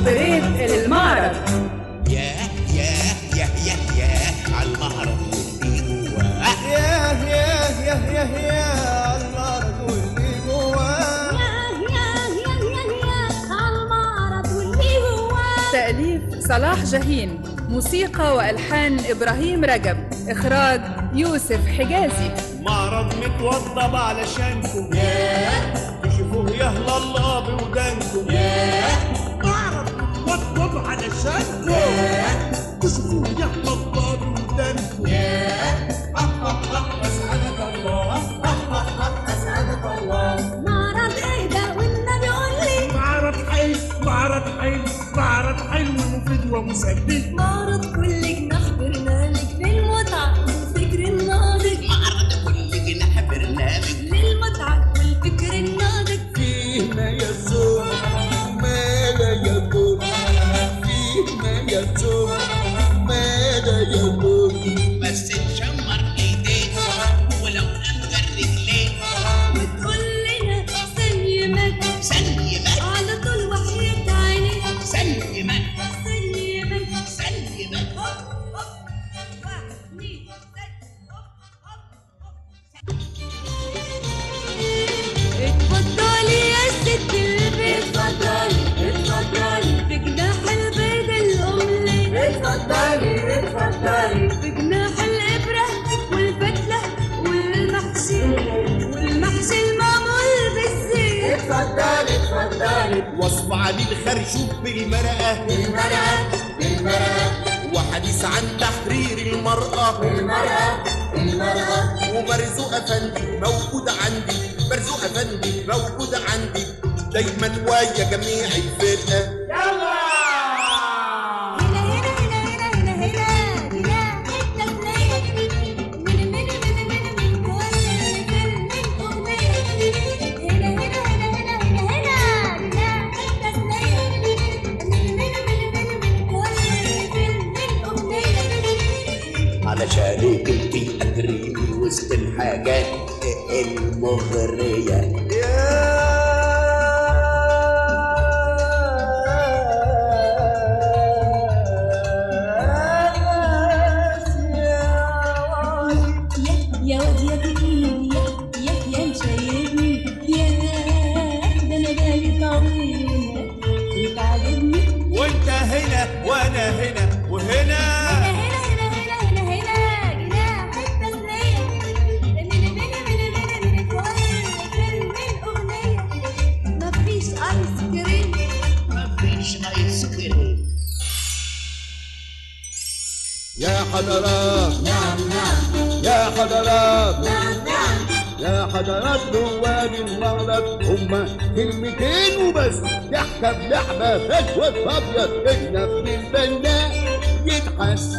اوبريت المعرض ياه ياه ياه ياه ياه على المهرج واللي جواه ياه ياه ياه ياه ياه المرض واللي جواه تأليف صلاح جاهين موسيقى وألحان إبراهيم رجب إخراج يوسف حجازي معرض متوضب علشانكم ياه تشوفوه يهلا الله بودانكم ياه معرض متوضب علشانكم ياه تشوفوه يهلا الله بودانكم ياه أسعدك الله أسعدك الله معرض ايه ده والنبي قول لي معرض حلو معرض حلو معرض حلو مفيد ومسلي معرض كل جناح برنامج للمتعة والفكر الناضج معرض كل جناح برنامج للمتعة والفكر الناضج فيه ما يسوع ما لا يضر فيه ما يسوع ما لا يضر بس تشمر ايديك ولو انجر رجليك وتقول لنا سلمك سلمك على طول وحياة عينيك سلمك سلمك سلمك هوب هوب واحد اتنين تلاتة هوب هوب هوب اتفضلي يا ست البيت اتفضلي اتفضلي بجناح البيض الأملي اتفضلي اتفضلي بجناح الإبرة والفتلة والمحشي والمحشي المعمول بالزيت اتفضلي اتفضلي وصف علي الخرشوف بالمرأة المرأة المرأة وحديث عن تحرير المرأة المرأة المرأة ومرزوق أفندي موجود عندي مرزوق أفندي موجود عندي دايما ويا جميع الفرقة هنا هنا هنا هنا هنا هنا هنا حتة ثنية من من من من من كل فيلم أغنية هنا هنا هنا هنا هنا هنا هنا حتة ثنية من من من من من كل فيلم أغنية علشانك انتي قادريني وسط الحاجات المغرية يا يا واد يا تقيل يا يا يا مشيبني يا ده انا بالي طويل وتعجبني وانت هنا وانا هنا وهنا هنا هنا هنا هنا هنا هنا حتة ثنية من من من من من كل فيلم أغنية مفيش آيس كريم مفيش ايس كريم يا حضرات نعم نعم يا حضرات نعم نعم يا حضرات نواب المغرب هما كلمتين وبس تحكم لحمة اسود ابيض احنا ابن البناء يتحس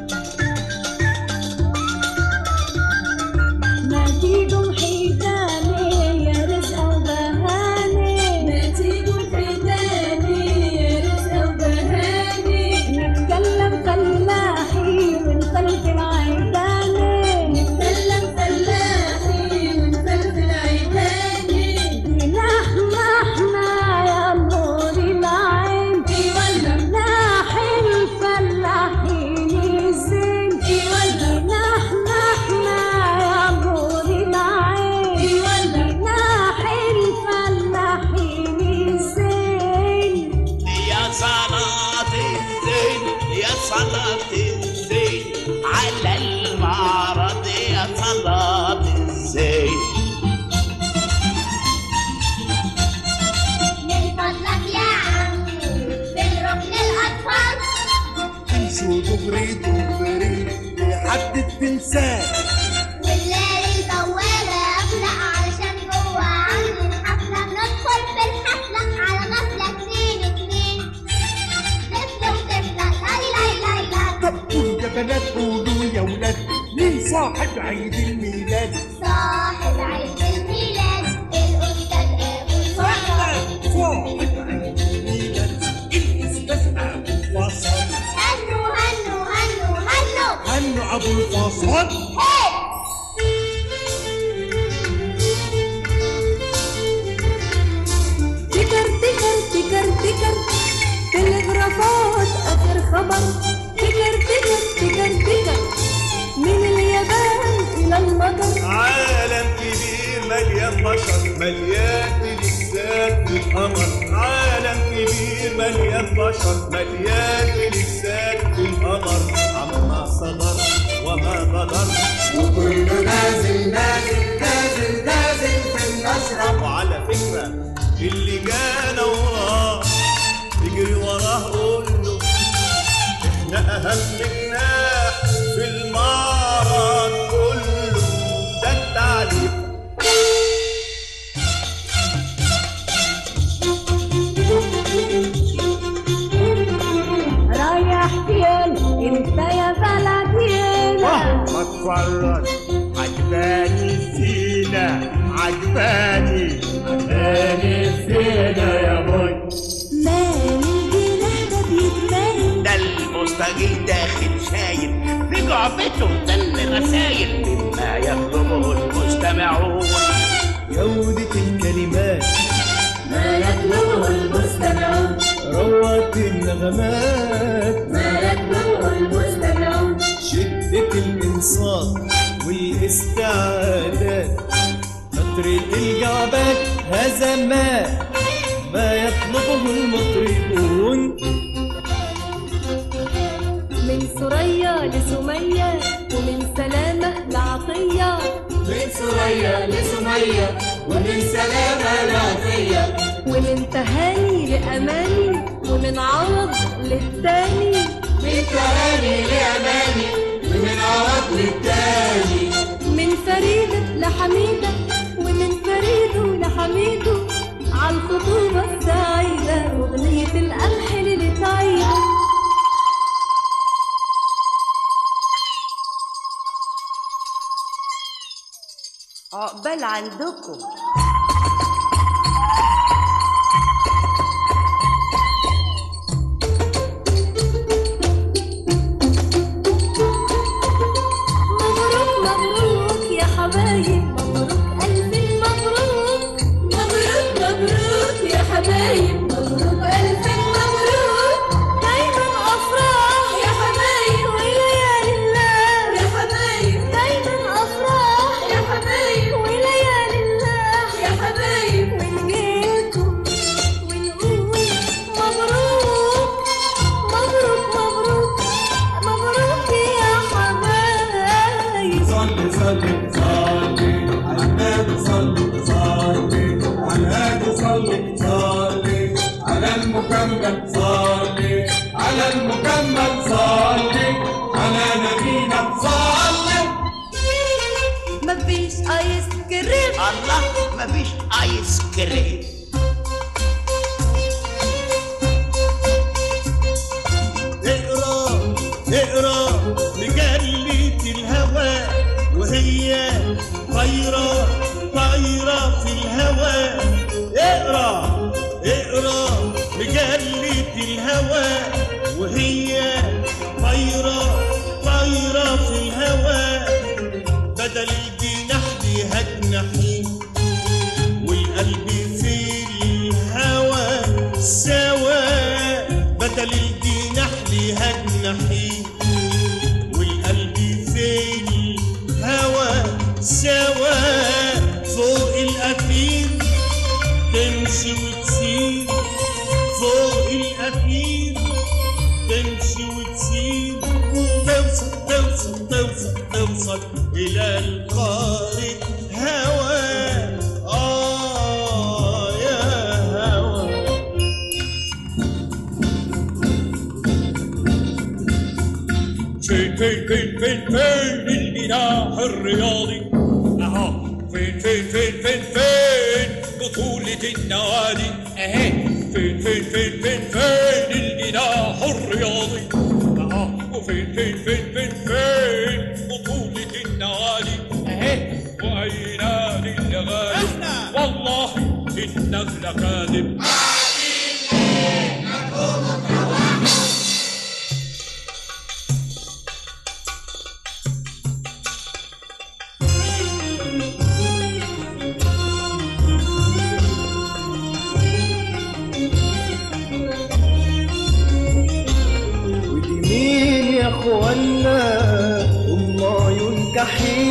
ما تيجوا حيتاني يا رزق وبهاني ما تيجوا حيتاني يا رزق وبهاني نتكلم فلاحي ونفلفل عيداني نتكلم فلاحي ونفلفل عيداني بلحمة احنا يا نور العين اي ولا جناح الفلاحين الزين اي ولا جناح احنا يا نور العين اي ولا جناح الفلاحين الزين يا صلاة الزين يا صلاة الزين على المعرض يا صلاة الزين من فضلك يا عمي بالركن الأطفال تمشوا دغري دغري لحد التمثال والليل البوابة أغلق علشان جوه عندي الحفلة ندخل في الحفلة على غفلة اتنين اتنين طفل وطفلة لاي لاي لاي لاي طب قولوا يا بنات قولوا يا ولاد مين صاحب عيد الميلاد صاحب عيد الميلاد الأستاذ أبو صلاح صاحب عيد الميلاد الاستاذ ابو وصل هنو هنو هنو هنو هنو ابو الفصل هي تكر تكر تكر تكر تلت خبر تكر تكر تكر تكر من اليابان إلى المطر عالم كبير مليان بشر مليان تلسات في القمر عالم كبير مليان بشر مليان تلسات في القمر عما صدر وما غدر وكله نازل نازل نازل نازل في المشرب وعلى فكرة اللي جانا وراه يجري وراه قول له احنا اهم جناح في المعرض كله ده التعليم رايح فين انت يا بلدينا ما اتفرج عجباني الزينة عجباني عجباني الزينة يا بوي مال الجناح ده بيتمال ده المستجيل داخل شايل في جعبته تل رسايل مما يطلبه المستمعون جودة الكلمات ما يطلبه المستمعون روعة النغمات ما يطلبه المستمعون شدة الإنصات والاستعادات مطرب الجعبات هزمات ما يطلبه المطربون من ثريا لسمية ومن سلامة لعطية من سوريا لسمية ومن سلامة لعطية ومن تهاني لأماني ومن عوض للتاني من تهاني لأماني ومن عرض للتاني من فريدة لحميدة ومن فريده لحميده عالخطوبة السعيدة أغنية القمح للتعيدة عقبال عندكم مبروك مبروك يا حبايب مبروك ألف مبروك مبروك مبروك يا حبايب مبروك ألف مبروك دايما أفراح يا حبايب وليالي الله يا حبايب دايما أفراح يا حبايب وليالي الله يا حبايب ونجيلكم ونقول مبروك مبروك مبروك مبروك يا حبايب صلي صلي صلي على النبي صلي صلي على الهادي صلي صلي على المكمل صلي على المكمل صلي على نبينا صلي مفيش ايس كريم الله مفيش ايس كريم اقرا اقرا مجلة الهوى وهي طايرة طايرة في الهوى اقرا اقرا مجلة الهوى وهي طايرة طايرة في الهوى بدل الجناح ليها جناحين والقلب في الهوى سوا بدل الجناح ليها جناحين والقلب في الهوى سوا فوق الأثير تمشي وتسير فوق الأثير تمشي وتسير توصل توصل توصل توصل إلى القارئ هوى آه يا هوى فين فين فين فين فين الجناح الرياضي اهو فين فين فين فين فين بطولة النوادي اهي فين فين فين فين فين الجناح الرياضي اهو وفين فين فين فين فين بطولة النوادي اهي واي نادي اللي غالب والله انك لكاذب ودي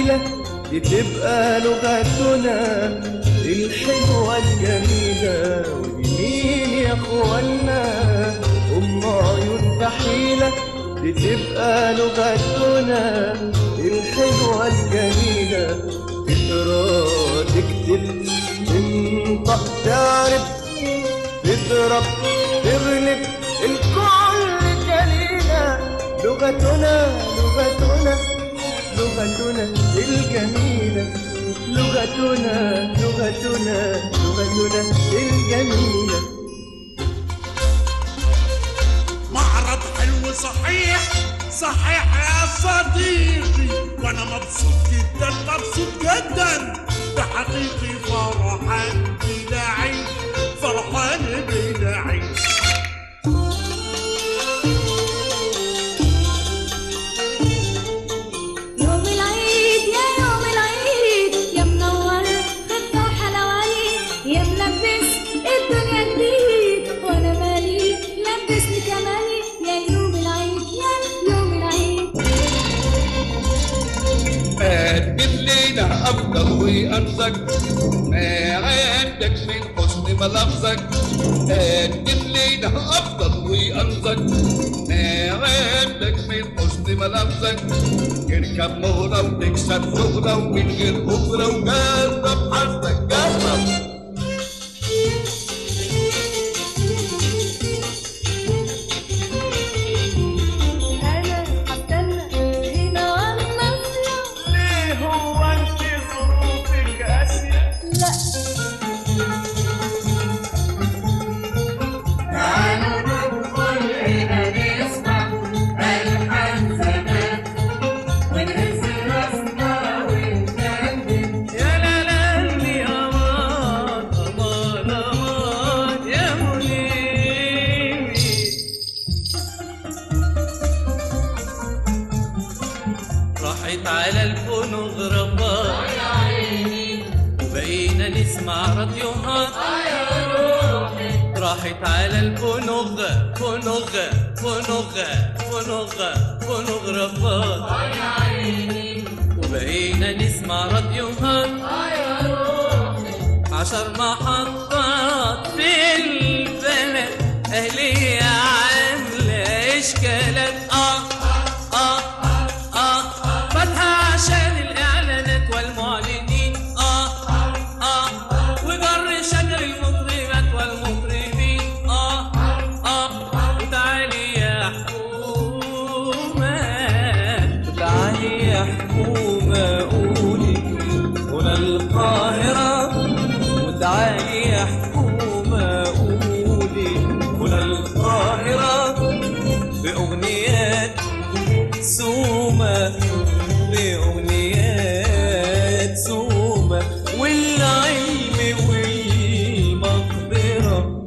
مستحيلة دي تبقى لغتنا الحلوة الجميلة ودي مين يا اخوانا أم عيون بحيلة دي تبقى لغتنا الحلوة الجميلة تقرا تكتب تنطق تعرف تضرب تغلب الكل جليلة لغتنا لغتنا لغتنا الجميلة لغتنا لغتنا لغتنا الجميلة معرض حلو صحيح صحيح يا صديقي وانا مبسوط جدا مبسوط جدا بحقيقي فرحان بلا عيد فرحان بلا عيد يوم العيد يا يوم العيد يا منور خفة وحلواني يا ملبس الدنيا جديد وانا مالي لبسني كماني يا يوم العيد يا يوم العيد قدم لينا افضل وانسك ما عندك من حسن ملفظك قدم لينا افضل وانسك ما عندك من حسن ملفظك اركب مهرة وتكسب شهرة ومن غير أجرة وجرب حظك جرب انا هستنى هنا وانا ليه هو انت ظروفك قاسية لا يا لا لا يا امان امان امان يا منيبي راحت على الفونوغرافات وبقينا نسمع راديوهات راحت على الفونوغ فونوغ فونوغ فونوغ فونوغرافات وبقينا نسمع راديوهات عشر محطات في البلد أهلية عاملة إشكالات آه آه آه فاتحة عشان الإعلانات والمعلنين آه آه وجر شجر المطربات والمطربين آه آه وتعالي يا حكومة تعالي يا حكومة قولي هنا القاهرة وتعالي يا حكومة قولي هنا القاهرة بأغنيات سومة بأغنيات سومة والعلم والمقدرة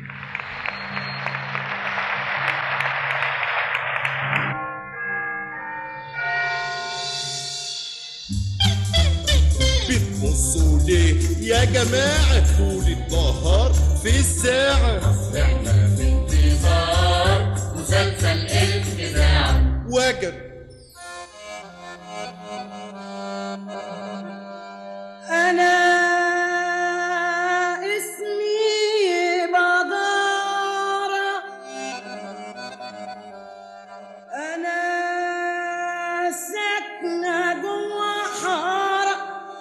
بتبصوا ليه يا جماعة طول النهار في الساعة احنا في انتظار مسلسل الإذاعة وجب أنا اسمي بدارة أنا ساكنة جوا حارة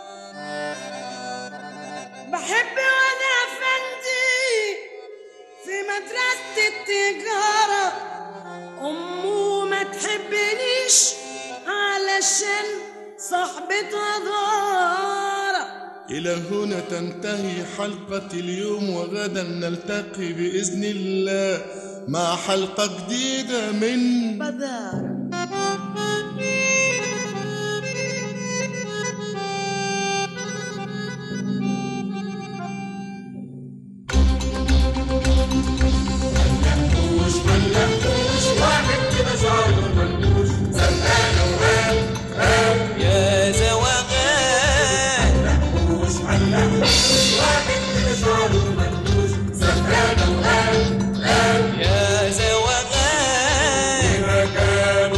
بحب وأنا أفندي في مدرسة التجارة أمه ما تحبنيش علشان صاحبتها غارة إلى هنا تنتهي حلقة اليوم وغدا نلتقي بإذن الله مع حلقة جديدة من بدارة يا زواغان يا زواغان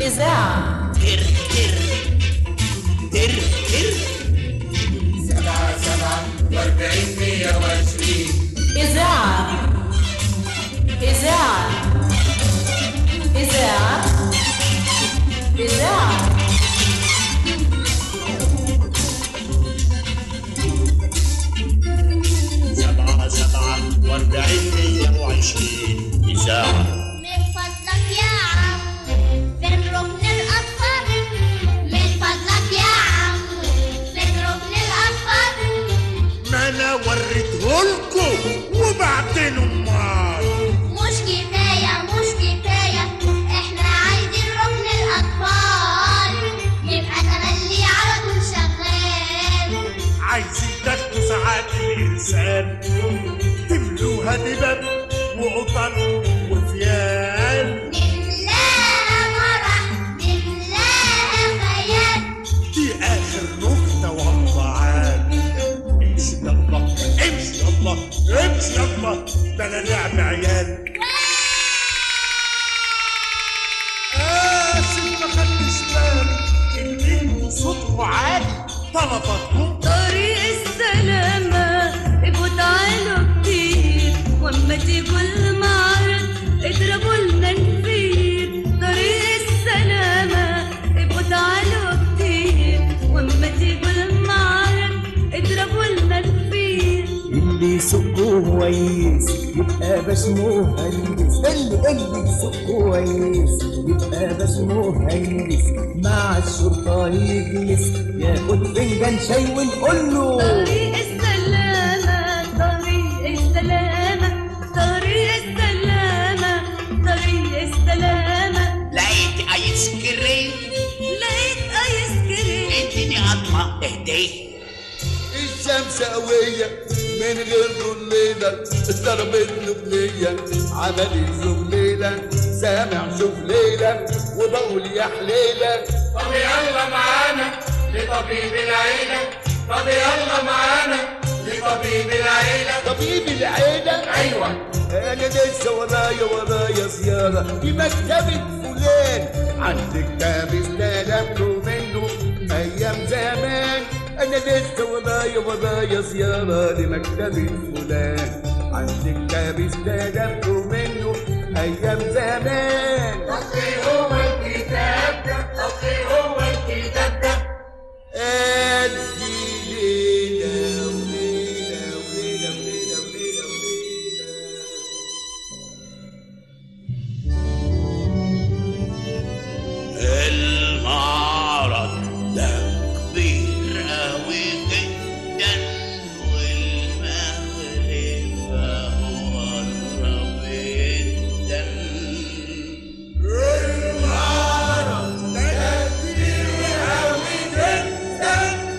إذاعة تر تر تر تر سبعة سبعة واربعين مية وعشرين إذاعة إذاعة إذاعة إذاعة سبعة سبعة واربعين مية وعشرين إذاعة من فضلك يا عم فين ركن الأطفال من فضلك يا عم فين ركن الأطفال ما أنا وريتهولكوا وبعدين أمال مش كفاية مش كفاية احنا عايزين ركن الأطفال يبقى تملي على طول شغال عايزين تاخدوا ساعات الإرسال تملوها دبب وقطن وفيال نملاها مرح نملاها خيال دي آخر نكتة وضعان امشي يلا امشي يلا امشي يلا ده أنا لعب عيال آسف ما خدتش بالي إن انتوا صوتكوا عالي طلباتكم طريق السلامة ابقوا تعالوا كتير واما تيجوا المعرض اضربوا لنا نفير طريق السلامة ابقوا تعالوا كتير واما تيجوا المعرض اضربوا لنا نفير اللي يسوق كويس يبقى باش مهندس اللي اللي يسوق كويس يبقى باش مهندس مع الشرطة يجلس ياخد فنجان شاي ونقول له طريق السلامة طريق السلامة طريق السلامة طريق السلامة لقيت آيس كريم لقيت ايس كريم اديني قطمة اهدي الشمس قوية من غير ظليلة ضربت نبلية عملت زغليلة سامع شوف ليلة وبقول يا حليلة طب يلا معانا لطبيب العيلة طب يلا معانا لطبيب العيلة طبيب العيلة أيوة أنا لسه ورايا ورايا زيارة في مكتبة فلان عند كتاب استلمته منه أيام زمان أنا لسه ورايا ورايا زيارة لمكتبة فلان عند كتاب استلمته منه أيام زمان أصلي هو الكتاب ده أصلي هو الكتاب ده ألف ليلة وليلة وليلة وليلة وليلة وليلة المعرض ده كبير أوي جدا والمغرب هو قرب جدا المعرض ده كبير أوي جدا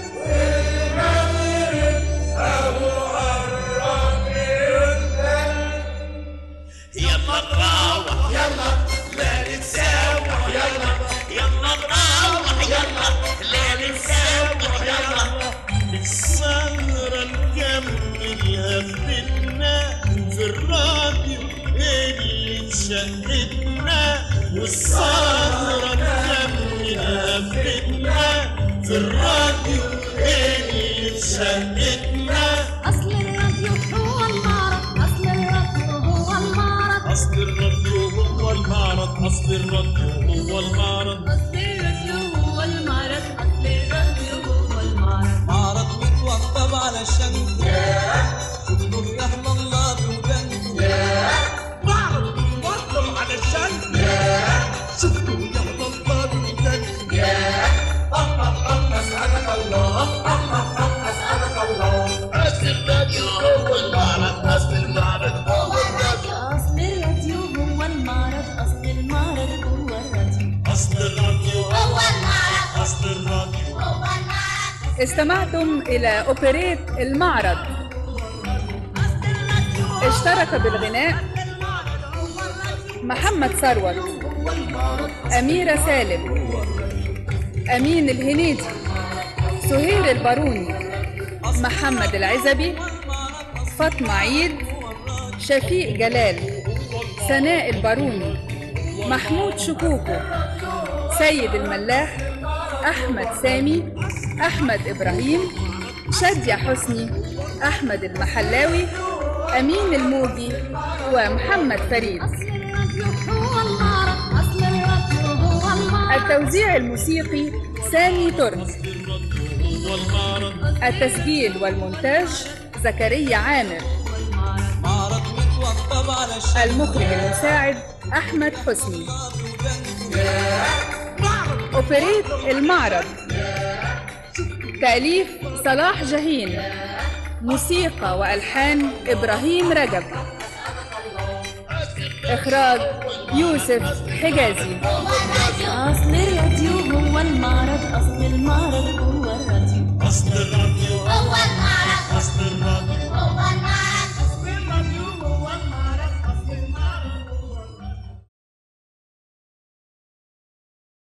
والمغرب هو قرب جدا يلا نروح يلا لا نتسامح يلا يلا نروح يلا لا نتسامح يلا السهرة نكملها في بيتنا في الراديو اللي شقتنا والسهرة نكملها في بيتنا في الراديو اللي شقتنا أصل الراديو هو المعرض أصل الراديو هو المعرض أصل الراديو هو المعرض أصل الراديو هو المعرض أصل الراديو هو المعرض أصل الراديو هو المعرض معرض متوضب على الشمس شفتوا يا الله بودنكم معرض متوضب على الشن شفتوا يا الله بودنكم أسعدك الله أسعدك الله أصل الراديو هو المعرض أصل المعرض هو الراديو أصل الراديو هو المعرض أصل المعرض هو الراديو أصل الراديو هو المعرض أصل الراديو هو المعرض استمعتم إلى أوبريت المعرض اشترك بالغناء محمد ثروت أميرة سالم أمين الهنيدي سهير الباروني محمد العزبي فاطمة عيد شفيق جلال سناء الباروني محمود شكوكو سيد الملاح أحمد سامي أحمد إبراهيم شادية حسني أحمد المحلاوي أمين الموجي ومحمد فريد هو المعرض أصل الراديو هو المعرض التوزيع الموسيقي سامي ترك التسجيل والمونتاج زكريا عامر المخرج المساعد أحمد حسني أوبريت المعرض تأليف صلاح جهين موسيقى وألحان إبراهيم رجب إخراج يوسف حجازي أصل الراديو هو المعرض أصل المعرض هو الراديو أصل الراديو